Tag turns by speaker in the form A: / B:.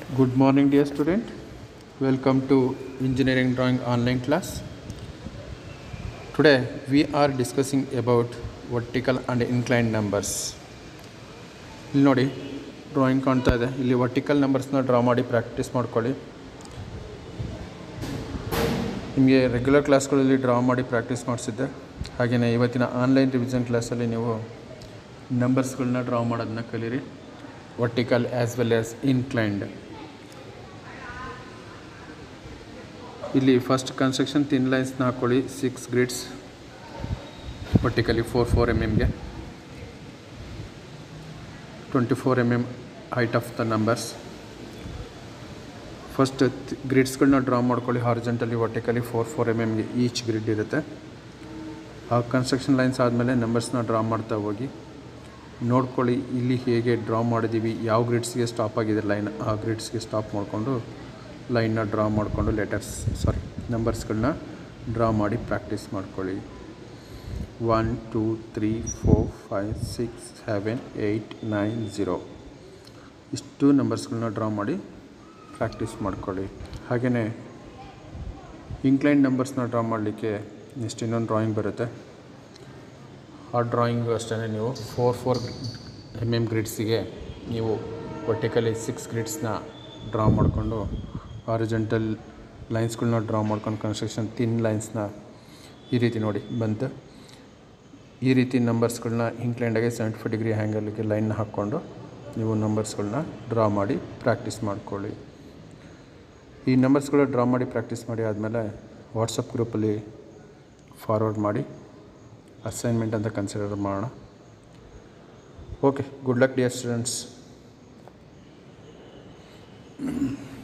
A: Good morning, dear student. Welcome to engineering drawing online class. Today we are discussing about vertical and inclined numbers. ಇಲ್ಲಿ ನೋಡಿ drawing ಕಾಣ್ತಾ ಇದೆ ಇಲ್ಲಿ vertical ನಂಬರ್ಸ್ನ draw ಮಾಡಿ practice ಮಾಡ್ಕೊಳ್ಳಿ ನಿಮಗೆ ರೆಗ್ಯುಲರ್ ಕ್ಲಾಸ್ಗಳಲ್ಲಿ ಡ್ರಾ ಮಾಡಿ ಪ್ರಾಕ್ಟೀಸ್ ಮಾಡಿಸಿದ್ದೆ ಹಾಗೆಯೇ ಇವತ್ತಿನ ಆನ್ಲೈನ್ ರಿವಿಷನ್ ಕ್ಲಾಸಲ್ಲಿ ನೀವು ನಂಬರ್ಸ್ಗಳನ್ನ ಡ್ರಾ ಮಾಡೋದನ್ನ ಕಲೀರಿ vertical as well as inclined ಇಲ್ಲಿ ಫಸ್ಟ್ ಕನ್ಸ್ಟ್ರಕ್ಷನ್ ತಿನ್ ಲೈನ್ಸ್ನ ಹಾಕ್ಕೊಳ್ಳಿ six grids vertically four four M ಎಮ್ಗೆ twenty four M M height of the numbers first ಗ್ರಿಡ್ಸ್ಗಳನ್ನ ಡ್ರಾ ಮಾಡ್ಕೊಳ್ಳಿ horizontally vertically four four M ಎಮ್ಗೆ ಈಚ್ ಗ್ರಿಡ್ ಇರುತ್ತೆ ಆ construction lines ಆದಮೇಲೆ ನಂಬರ್ಸ್ನ ಡ್ರಾ ಮಾಡ್ತಾ ಹೋಗಿ ನೋಡ್ಕೊಳ್ಳಿ ಇಲ್ಲಿ ಹೇಗೆ ಡ್ರಾ ಮಾಡಿದ್ದೀವಿ ಯಾವ ಗ್ರಿಡ್ಸ್ಗೆ ಸ್ಟಾಪ್ ಆಗಿದೆ ಲೈನ್ ಆ ಗ್ರಿಡ್ಸ್ಗೆ ಸ್ಟಾಪ್ ಮಾಡಿಕೊಂಡು ಲೈನ್ನ ಡ್ರಾ ಮಾಡಿಕೊಂಡು ಲೆಟರ್ಸ್ ಸಾರಿ ನಂಬರ್ಸ್ಗಳನ್ನ ಡ್ರಾ ಮಾಡಿ ಪ್ರಾಕ್ಟೀಸ್ ಮಾಡ್ಕೊಳ್ಳಿ one two three four five six seven eight nine zero ಇಷ್ಟು ನಂಬರ್ಸ್ಗಳನ್ನ ಡ್ರಾ ಮಾಡಿ ಪ್ರಾಕ್ಟೀಸ್ ಮಾಡ್ಕೊಳ್ಳಿ ಹಾಗೆಯೇ ಇಂಕ್ಲೈನ್ ನಂಬರ್ಸ್ನ ಡ್ರಾ ಮಾಡಲಿಕ್ಕೆ ನೆಕ್ಸ್ಟ್ ಇನ್ನೊಂದು ಡ್ರಾಯಿಂಗ್ ಬರುತ್ತೆ ಆ ಡ್ರಾಯಿಂಗು ಅಷ್ಟೇ ನೀವು ಫೋರ್ ಫೋರ್ ಎಮ್ ಎಮ್ ಗ್ರಿಡ್ಸಿಗೆ ನೀವು ವರ್ಟಿಕಲಿ ಸಿಕ್ಸ್ ಗ್ರಿಡ್ಸ್ನ ಡ್ರಾ ಮಾಡಿಕೊಂಡು ಆರಿಜೆಂಟಲ್ ಲೈನ್ಸ್ಗಳನ್ನ ಡ್ರಾ ಮಾಡ್ಕೊಂಡು ಕನ್ಸ್ಟ್ರಕ್ಷನ್ ತಿನ್ ಲೈನ್ಸ್ನ ಈ ರೀತಿ ನೋಡಿ ಬಂತು ಈ ರೀತಿ ನಂಬರ್ಸ್ಗಳನ್ನ ಇಂಕ್ಲೈಂಡಾಗಿ ಸೆವೆಂಟಿ ಫೈವ್ ಡಿಗ್ರಿ ಹ್ಯಾಂಗಲ್ಗೆ ಲೈನ್ನ ಹಾಕ್ಕೊಂಡು ನೀವು ನಂಬರ್ಸ್ಗಳನ್ನ ಡ್ರಾ ಮಾಡಿ ಪ್ರಾಕ್ಟೀಸ್ ಮಾಡ್ಕೊಳ್ಳಿ ಈ ನಂಬರ್ಸ್ಗಳ ಡ್ರಾ ಮಾಡಿ ಪ್ರಾಕ್ಟೀಸ್ ಮಾಡಿ ಆದಮೇಲೆ ವಾಟ್ಸಪ್ ಗ್ರೂಪಲ್ಲಿ ಫಾರ್ವರ್ಡ್ ಮಾಡಿ ಅಸೈನ್ಮೆಂಟ್ ಅಂತ ಕನ್ಸಿಡರ್ ಮಾಡೋಣ okay good luck dear students